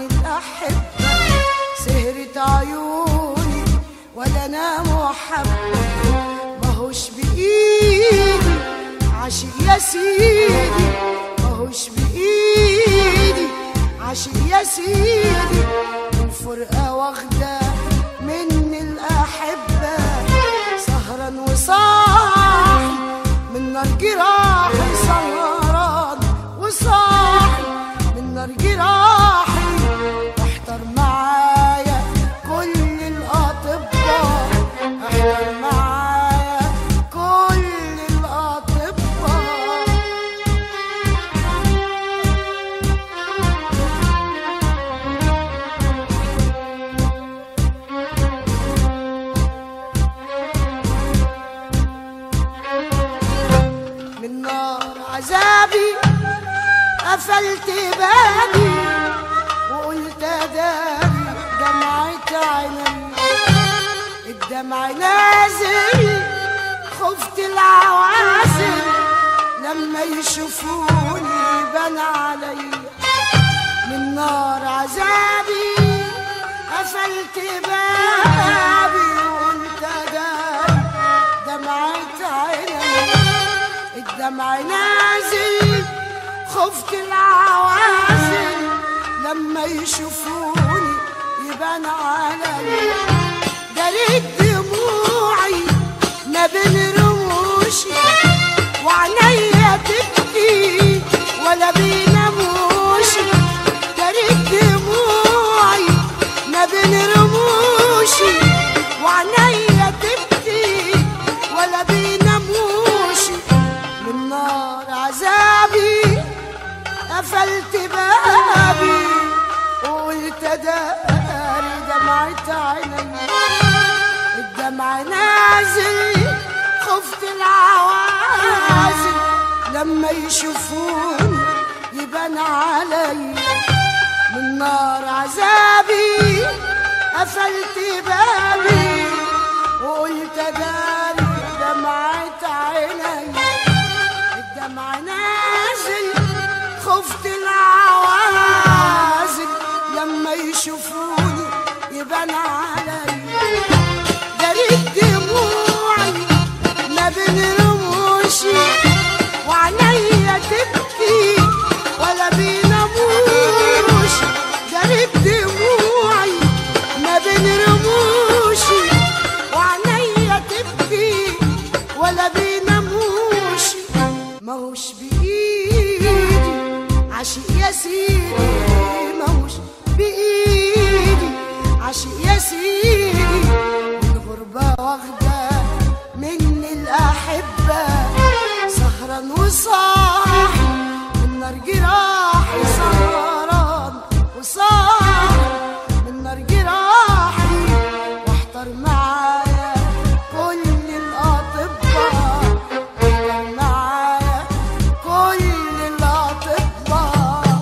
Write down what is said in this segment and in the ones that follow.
الأحبة سهرت عيوني ولا أنام وحبة ماهوش بإيدي عاشق يا سيدي ماهوش بإيدي عاشق يا سيدي الفرقة واخدة مني الأحبة سهران وصاحي من نار جراحي سهران وصاحي من نار جراحي واحضر معايا كل الأطباء احضر معايا كل الأطباء من نار عذابي قفلت بابي وقلت داري دمعة عيني الدمع نازل خفت العوازل لما يشوفوني بان عليا من نار عذابي قفلت بابي وقلت داري دمعة عيني الدمع نازل خفت العوازل لما يشوفوني يبان علي جريت دموعي ما بين رموشي وعينيا تبكي ولا بيناموشي جريت دموعي ما بين رموشي وعينيا تبكي ولا بيناموشي من نار عذابي قفلت بابي وقلت داري دمعة عيني الدمع نازل خفت العوازل لما يشوفوني يبان علي من نار عذابي قفلت بابي وقلت داري دمعة عيني الدمع نازل خفت العوازل لما يشوفوني يبان علي جريت دموعي ما بين رموشي وعينيا تبكي ولا بيناموش جريت دموعي ما بين رموشي وعينيا تبكي ولا بيناموش ماهوش بإيدي عاشق يا سيدي ماهوش بإيدي عاشق يا سيدي الغربة واخدة مني الأحبة سهران وصاحي من نار جراحي سهران وصاحي من نار جراحي واحضر معايا كل الأطباء احضر معايا كل الأطباء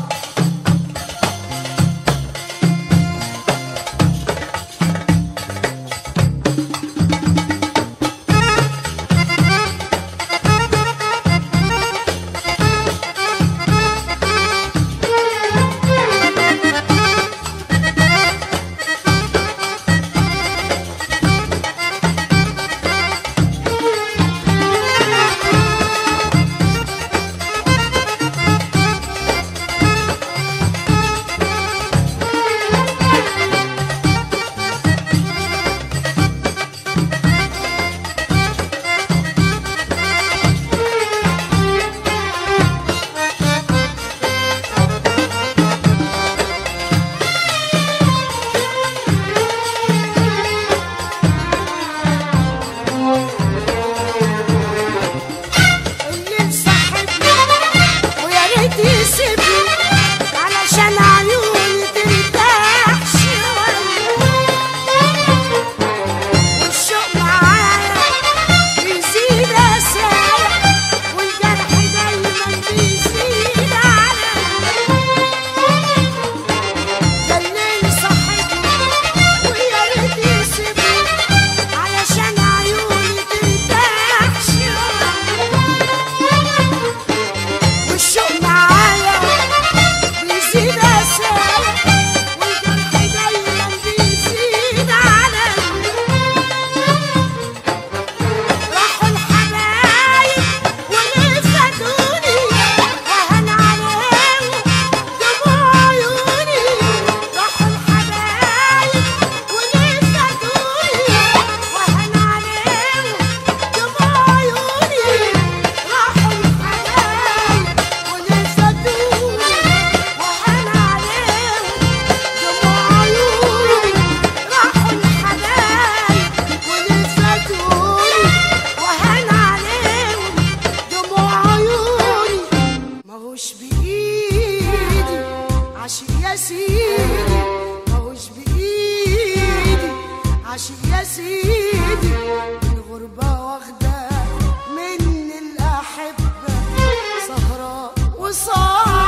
عاشق يا سيدي الغربة واخدة من الأحبة سهرة وصار